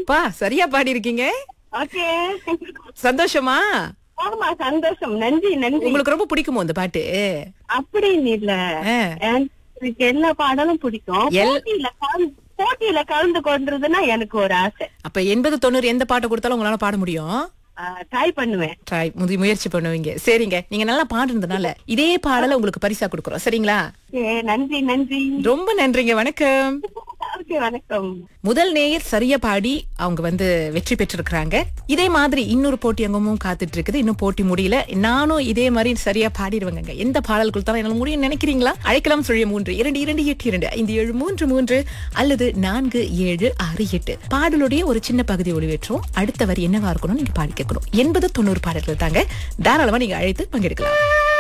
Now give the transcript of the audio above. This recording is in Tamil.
பா சரியா பாடி இருக்கீங்க ஓகே சந்தோஷமா ஆமா சந்தோஷம் நன்றி நன்றி உங்களுக்கு ரொம்ப பிடிக்குமோ இந்த பாட்டு அப்படின்னு இல்ல ஆ. எனக்கு எல்லா பாடலும் பிடிக்கும் எல்- போட்டியில கலந்து போட்டியில கலந்து கொண்டதுன்னா எனக்கு ஒரு ஆசை அப்ப எண்பது தொண்ணூறு எந்த பாட்டை கொடுத்தாலும் உங்களால பாட முடியும் ட்ரை பண்ணுவேன் ட்ரை முதி முயற்சி பண்ணுவீங்க சரிங்க நீங்க நல்லா பாடுறதுனால இதே பாடலை உங்களுக்கு பரிசா கொடுக்குறோம் சரிங்களா ஓகே, நன்றி நன்றி ரொம்ப நன்றிங்க வணக்கம் ஓகே வணக்கம் முதல் நேயர் சரியா பாடி அவங்க வந்து வெற்றி பெற்றிருக்கிறாங்க இதே மாதிரி இன்னொரு போட்டி அங்கமும் காத்துட்டு இருக்குது இன்னும் போட்டி முடியல நானும் இதே மாதிரி சரியா பாடிடுவேங்க எந்த பாடல் கொடுத்தாலும் என்னால முடியும் நினைக்கிறீங்களா அழைக்கலாம் சொல்லிய மூன்று இரண்டு இரண்டு எட்டு இரண்டு ஐந்து ஏழு மூன்று மூன்று அல்லது நான்கு ஏழு ஆறு எட்டு பாடலுடைய ஒரு சின்ன பகுதி ஒளிவேற்றோம் அடுத்த வரி என்னவா இருக்கணும் நீங்க பாடி கேட்கணும் எண்பது தொண்ணூறு பாடல்கள் தாங்க தாராளமா நீங்க அழைத்து பங்கெடுக்கலாம்